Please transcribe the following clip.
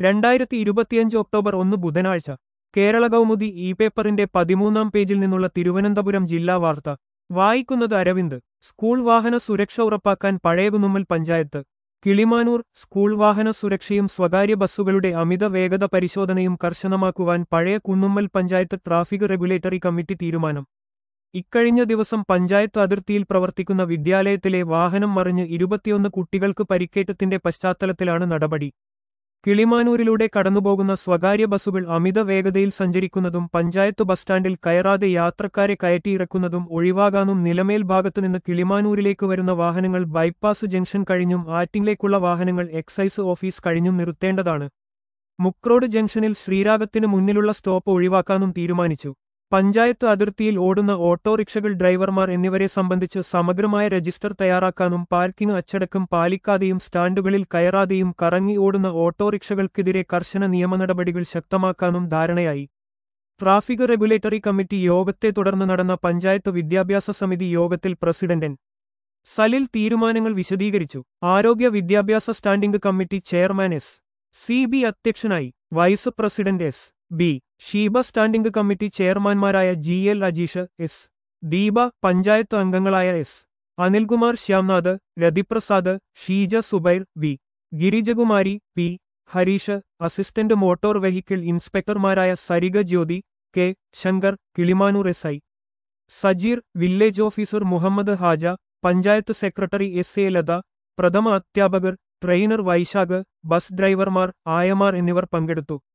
രണ്ടായിരത്തി ഇരുപത്തിയഞ്ച് ഒക്ടോബർ ഒന്ന് ബുധനാഴ്ച കേരള കൗമുദി ഇ പേപ്പറിന്റെ പതിമൂന്നാം പേജിൽ നിന്നുള്ള തിരുവനന്തപുരം ജില്ലാ വാർത്ത വായിക്കുന്നത് അരവിന്ദ് സ്കൂൾ വാഹന സുരക്ഷ ഉറപ്പാക്കാൻ പഴയകുന്നുമ്മൽ പഞ്ചായത്ത് കിളിമാനൂർ സ്കൂൾ വാഹന സുരക്ഷയും സ്വകാര്യ ബസ്സുകളുടെ അമിത വേഗത പരിശോധനയും കർശനമാക്കുവാൻ പഴയ Kunnummal panchayat traffic regulatory committee തീരുമാനം ഇക്കഴിഞ്ഞ ദിവസം പഞ്ചായത്ത് അതിർത്തിയിൽ പ്രവർത്തിക്കുന്ന വിദ്യാലയത്തിലെ വാഹനം മറിഞ്ഞ് ഇരുപത്തിയൊന്ന് കുട്ടികൾക്ക് പരിക്കേറ്റത്തിന്റെ പശ്ചാത്തലത്തിലാണ് നടപടി കിളിമാനൂരിലൂടെ കടന്നുപോകുന്ന സ്വകാര്യ ബസ്സുകൾ അമിത വേഗതയിൽ സഞ്ചരിക്കുന്നതും പഞ്ചായത്ത് ബസ് സ്റ്റാൻഡിൽ കയറാതെ യാത്രക്കാരെ കയറ്റിയിറക്കുന്നതും ഒഴിവാകാനും നിലമേൽ ഭാഗത്തുനിന്ന് കിളിമാനൂരിലേക്ക് വരുന്ന വാഹനങ്ങൾ ബൈപ്പാസ് ജംഗ്ഷൻ കഴിഞ്ഞും ആറ്റിങ്ങിലേക്കുള്ള വാഹനങ്ങൾ എക്സൈസ് ഓഫീസ് കഴിഞ്ഞും നിർത്തേണ്ടതാണ് മുക്രോഡ് ജംഗ്ഷനിൽ ശ്രീരാഗത്തിന് മുന്നിലുള്ള സ്റ്റോപ്പ് ഒഴിവാക്കാനും തീരുമാനിച്ചു പഞ്ചായത്ത് അതിർത്തിയിൽ ഓടുന്ന ഓട്ടോറിക്ഷകൾ ഡ്രൈവർമാർ എന്നിവരെ സംബന്ധിച്ച് സമഗ്രമായ രജിസ്റ്റർ തയ്യാറാക്കാനും പാർക്കിംഗ് അച്ചടക്കം പാലിക്കാതെയും സ്റ്റാൻഡുകളിൽ കയറാതെയും കറങ്ങി ഓടുന്ന ഓട്ടോറിക്ഷകൾക്കെതിരെ കർശന നിയമനടപടികൾ ശക്തമാക്കാനും ധാരണയായി ട്രാഫിക് റെഗുലേറ്ററി കമ്മിറ്റി യോഗത്തെ തുടർന്ന് നടന്ന പഞ്ചായത്ത് വിദ്യാഭ്യാസ സമിതി യോഗത്തിൽ പ്രസിഡന്റ് എൻ. സലിൽ തീരുമാനങ്ങൾ വിശദീകരിച്ചു ആരോഗ്യ വിദ്യാഭ്യാസ standing committee chairman S C B അധ്യക്ഷനായി vice president S B Sheeba standing committee ചെയർമാൻമാരായ G L Ajeesh S Deepa panchayat അംഗങ്ങളായ S Anilkumar Shyamnath Rathiprasad Sheeja Zubair V Girijakumari P Hareesh assistant motor vehicle ഇൻസ്പെക്ടർമാരായ Sarika Jyothi K Shankar Kilimanoor S I Sajeer village officer Muhammad Haja panchayat secretary S A Latha പ്രഥമ അധ്യാപകർ ട്രെയിനർ വൈശാഖ് ബസ് ഡ്രൈവർമാർ ആയമാർ എന്നിവർ പങ്കെടുത്തു